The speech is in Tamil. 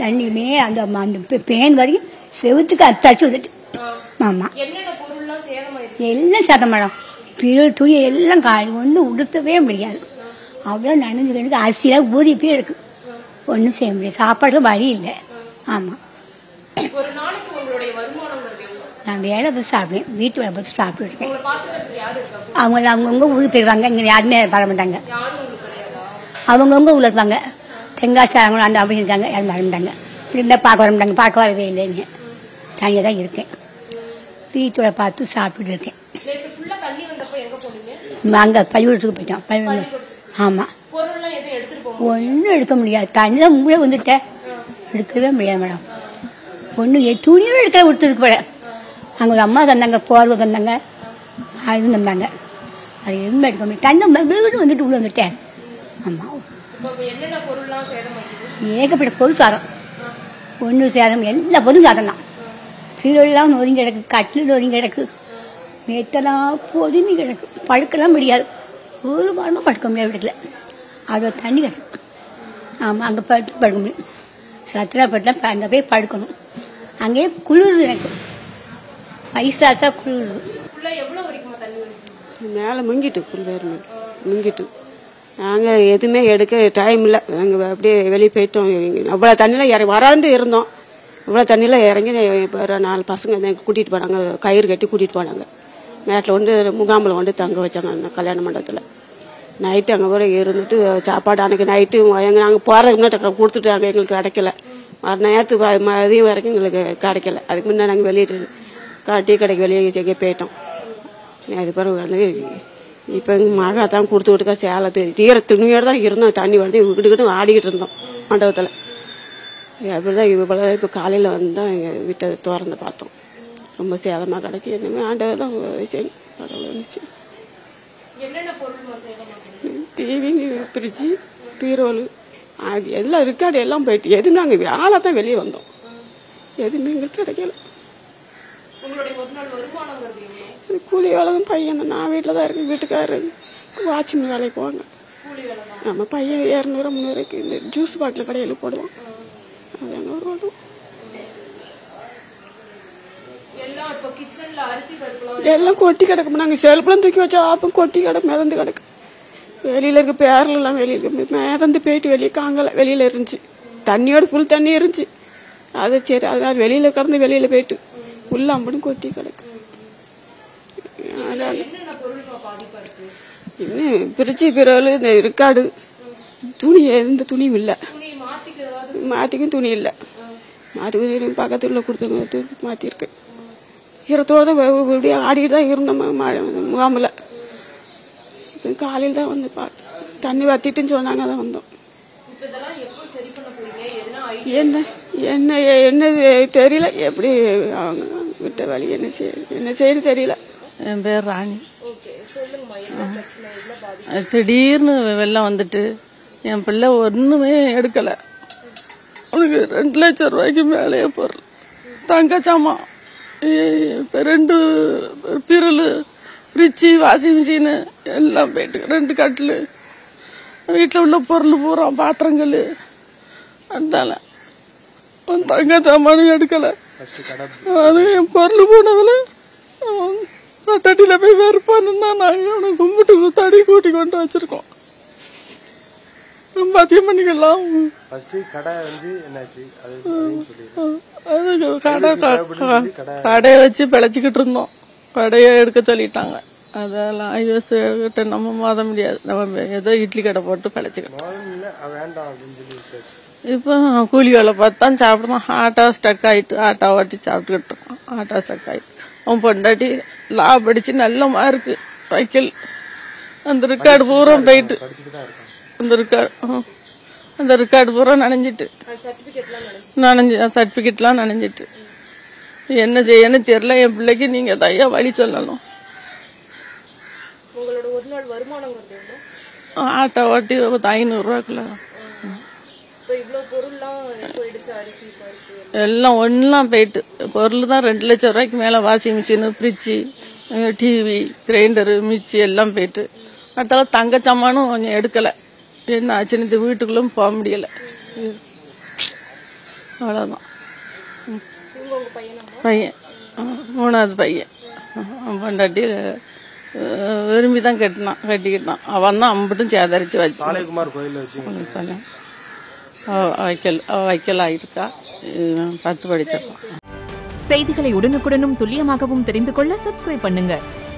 தண்ணியுமே அந்த ம- அந்த பே- பேன் வரைக்கும் செவுத்துக்கு அத்தாச்சு வந்துட்டு ஆமா என்னென்ன பொருள்லாம் சேதமாயிருக்கு எல்லாம் சத்தம் மேடம் பிற துணி எல்லாம் காய் ஒன்று உடுத்தவே முடியாது அவ்வளோ நனைஞ்சு கிடக்கு அரிசியெல்லாம் ஊதி போய் எடுக்கு ஒன்றும் செய்ய முடியாது சாப்பாடு வழி இல்லை ஆமாம் ஒரு நாளைக்கு உங்களுடைய வருமானங்கிறது எவ்வளவு நான் வேலை பார்த்து சாப்பிடுவேன் வீட்டு வேலை பார்த்து சாப்பிட்டு இருக்கேன் உங்களை பாத்துக்கிறதுக்கு யாரு இருக்கா அவங்க அவங்கவுங்க ஊருக்கு போயிடுவாங்க இங்கே யாருமே வர மாட்டாங்க யாரும் உங்களுக்கு கிடையாதா அவங்கவுங்க ஊரில் இருப்பாங்க தென்காசி அவங்க அந்த அப்படி இருக்காங்க யாரும் வர மாட்டாங்க இப்படி இருந்தால் பார்க்க வர மாட்டாங்க பார்க்க வரவே இல்லைன்னு தனியாக தான் இருக்கேன் வீட்டோட பார்த்து சாப்பிட்டு இருக்கேன் நேற்று ஃபுல்லா தண்ணி வந்தப்போ எங்க போனீங்க அங்கே பள்ளிக்கூடத்துக்கு போயிட்டோம் பள்ளிக்கூடம் ஆமாம் பொருள்லாம் எதுவும் எடுத்துட்டு போக ஒன்றும் எடுக்க முடியாது தண்ணி தான் மூளை வந்துட்டேன் எடுக்கவே முடியாது மேடம் ஒன்றும் துணியும் எடுக்க கொடுத்துருக்கு போல அங்கே ஒரு அம்மா தந்தாங்க போர்வை தந்தாங்க அது தந்தாங்க அது எதுவுமே எடுக்க முடியாது தண்ணி வீடு வந்துட்டு உள்ள வந்துட்டேன் ஆமாம் இப்போ என்னென்ன பொருள்லாம் சேதமாயிருக்கு ஏகப்பட்ட பொருள் சாதம் ஒன்று சேதம் எல்லா பொருளும் சாதம் தான் கீழெல்லாம் நொறுங்கி கிடக்கு கட்டில் நொறுங்கி கிடக்கு மேத்தெல்லாம் பொதுமி கிடக்கு படுக்கலாம் முடியாது ஒரு வாரமாக படுக்க முடியாது வீட்டுல அவ்வளோ தண்ணி கிடக்கு ஆமாம் அங்கே படுத்து படுக்க முடியும் சத்திரப்பட்டில் அங்கே போய் படுக்கணும் அங்கேயே குளிருது எனக்கு வயசாச்சா குளிருது ஃபுல்லா எவ்வளவு வரைக்குமா தண்ணி வருது மேலே முங்கிட்டு புல்வேறு மேலே முங்கிட்டு நாங்கள் எதுவுமே எடுக்க டைம் இல்லை நாங்கள் அப்படியே வெளியே போயிட்டோம் அவ்வளோ தண்ணியில் இறங்கி வராந்து இருந்தோம் இவ்வளோ தண்ணியில் இறங்கி இப்போ ஒரு நாலு பசங்க தான் கூட்டிகிட்டு போனாங்க கயிறு கட்டி கூட்டிகிட்டு போனாங்க மேட்டில் வந்து முகாமில் வந்து தங்க வச்சாங்க அந்த கல்யாண மண்டபத்தில் நைட்டு அங்கே கூட இருந்துட்டு சாப்பாடு அன்னைக்கு நைட்டு எங்க நாங்கள் போகிறதுக்கு முன்னாடி கொடுத்துட்டாங்க எங்களுக்கு கிடைக்கல மறு நேரத்து வ- மதியம் வரைக்கும் எங்களுக்கு கிடைக்கல அதுக்கு முன்னே நாங்கள் வெளியே டீ கடைக்கு வெளியே எங்கேயோ போயிட்டோம் அது பிறகு வந்து இப்போ எங்கள் மகா தான் கொடுத்து விட்டுக்கா சேலை து- தீர துணியோடு தான் இருந்தோம் தண்ணி வந்து விட்டுக்கிட்டு ஆடிக்கிட்டு இருந்தோம் மண்டபத்தில் அப்படிதான் இவ்வளோ இப்போ காலையில் வந்து தான் எங்கள் வீட்டை திறந்து பார்த்தோம் ரொம்ப சேதமாக கிடக்கு என்னமே ஆண்டவெல்லாம் சரி கடவுள் வந்துச்சு என்னென்ன பொருள்மா சேதமாயிருக்கு டிவி ஃப்ரிட்ஜு பீரோலு அது எல்லாம் இருக்காடு எல்லாம் போயிட்டு எதுவும் நாங்கள் வேலை தான் வெளியே வந்தோம் எதுவுமே எங்களுக்கு கிடைக்கல உங்களுடைய ஒரு நாள் வருமானங்கிறது எவ்வளவு இது கூலி வேலை தான் பையன் தான் நான் வீட்டில் தான் இருக்கேன் வீட்டுக்காரர் வாட்ச்மேன் வேலைக்கு போவாங்க கூலி வேலை தான் நம்ம பையன் இரநூறு முந்நூறுக்கு இந்த ஜூஸ் பாட்டில் கடையில் போடுவோம் அது இரநூறு வரும் எல்லாம் இப்போ கிச்சன்ல அரிசி பருப்புலாம் எல்லாம் கொட்டி கிடக்கும் நாங்கள் செல்ஃபெலாம் தூக்கி வச்சா ஆப்பும் கொட்டி கிடக்கு மிதந்து கிடக்கு வெளியில் இருக்க பேரலாம் வெளியில் இருக்கு மிதந்து போயிட்டு வெளியே காங்கல வெளியில் இருந்துச்சு தண்ணியோட ஃபுல் தண்ணி இருந்துச்சு அது சரி அதனால வெளியில் கிடந்து வெளியில் போயிட்டு ஃபுல் அம்படும் கொட்டி கிடக்கு அதனால என்னென்ன பொருள்மா பாதிப்பா இருக்கு இன்னும் பிரிச்சு பிறகு இந்த இருக்காடு துணி எந்த துணியும் இல்லை துணி மாத்திக்கிறதாவது மாற்றிக்கும் துணி இல்லை மாற்றி பக்கத்தில் கொடுத்து மாற்றிருக்கு ஈரத்தோடு தான் வெ- இப்படியே ஆடிட்டு தான் இருந்தோம் ம- மழை முகாமில் காலையில் தான் வந்து பார்த்தோம் தண்ணி வத்திட்டுன்னு சொன்னாங்க தான் வந்தோம் இப்போ இதெல்லாம் எப்போ சரி பண்ண போறீங்க என்ன ஐடியா என்ன என்ன என்ன தெரியல எப்படி அவங்க விட்ட வழி என்ன செய்ய என்ன செய்யணும் தெரியல என் பேர் ராணி ஓகே சொல்லுங்கம்மா என்ன பிரச்சனை என்ன பாதிப்பு அது திடீர்னு வெள்ளம் வந்துட்டு என் பிள்ளை ஒண்ணுமே எடுக்கல அவனுக்கு ரெண்டு லட்சம் ரூபாய்க்கு மேலேயே பொருள் தங்க சாமான் இப்போ ரெண்டு பிறல் ஃப்ரிட்ஜு வாஷிங் மிஷினு எல்லாம் போயிட்டு ரெண்டு கட்டில் வீட்டில் உள்ள பொருள் பூரா பாத்திரங்கள் அதனால அவன் தங்க சாமானும் எடுக்கலை அது என் பொருள் போனதுல அவன் தட்டடியில் போய் வெறுப்பானுன்னா நாங்கள் அவனை கும்பிட்டு தடி கூட்டி கொண்டு வச்சிருக்கோம் சம்பாத்தியம் பண்ணிக்கலாம் ஃபர்ஸ்ட் கடை வந்து என்னாச்சு அது அதையும் சொல்லிடுறேன் அதுக்கு கடை க- கடையை வச்சு பிழைச்சிக்கிட்டு இருந்தோம் கடையை எடுக்க சொல்லிட்டாங்க அதெல்லாம் ஐஎஸ் கிட்ட நம்ம மாத முடியாது நம்ம ஏதோ இட்லி கடை போட்டு பிழைச்சிக்கிட்டோம் முதல்ல இல்ல அவ வேண்டாம் அப்படின்னு சொல்லி விட்டாச்சு இப்போ கூலி வேலை பார்த்து தான் சாப்பிடுறோம் ஆட்டோ ஸ்டக் ஆயிட்டு ஆட்டோ ஓட்டி சாப்பிட்டுக்கிட்டு இருக்கோம் ஆட்டோ ஸ்டக் ஆயிட்டு அவன் பொண்டாட்டி லா படிச்சு நல்ல மார்க்கு வைக்கல் அந்த ரெக்கார்டு பூரா போயிட்டு படிச்சுட்டு தான் இருக்கான் அந்த ரெக்கார்டு அந்த ரெக்கார்டு பூரா நனைஞ்சிட்டு சர்டிபிகேட்லாம் நினைச்சு நனைஞ்சு சர்டிபிகேட்லாம் நனைஞ்சிட்டு என்ன செய்யன்னு தெரியல என் பிள்ளைக்கு நீங்க தையா வழி சொல்லணும் உங்களோட ஒரு நாள் வருமானங்கிறது எவ்வளோ ஆட்டோ ஓட்டி ஒரு ஐநூறுரூவாக்குள்ள இப்போ இவ்வளோ பொருள்லாம் போயிடுச்சு அரிசி பருப்பு எல்லாம் ஒன்றுலாம் போயிட்டு பொருள் தான் ரெண்டு லட்சம் ரூபாய்க்கு மேலே washing machine fridge TV grinder mixie எல்லாம் போயிட்டு அடுத்தால தங்க சாமானும் கொஞ்சம் எடுக்கலை என்ன ஆச்சுன்னு இந்த வீட்டுக்குள்ளும் போக முடியல அவ்வளோதான் இவங்க உங்க பையனாமா பையன் ஆ, மூணாவது பையன் அவன் பொண்டாட்டி அஹ், விரும்பி தான் கட்டினான் கட்டிக்கிட்டான் அவன் தான் அம்பட்டும் சேதரிச்சு வச்சு சாலைக்குமார் கோயிலில் வச்சு சொன்னேன் அவ வைக்கல் அவ வைக்கல் ஆகிருக்கா இவன் பத்து படிச்சிருக்கான் செய்திகளை உடனுக்குடனும் துல்லியமாகவும் தெரிந்து கொள்ள சப்ஸ்கிரைப் பண்ணுங்க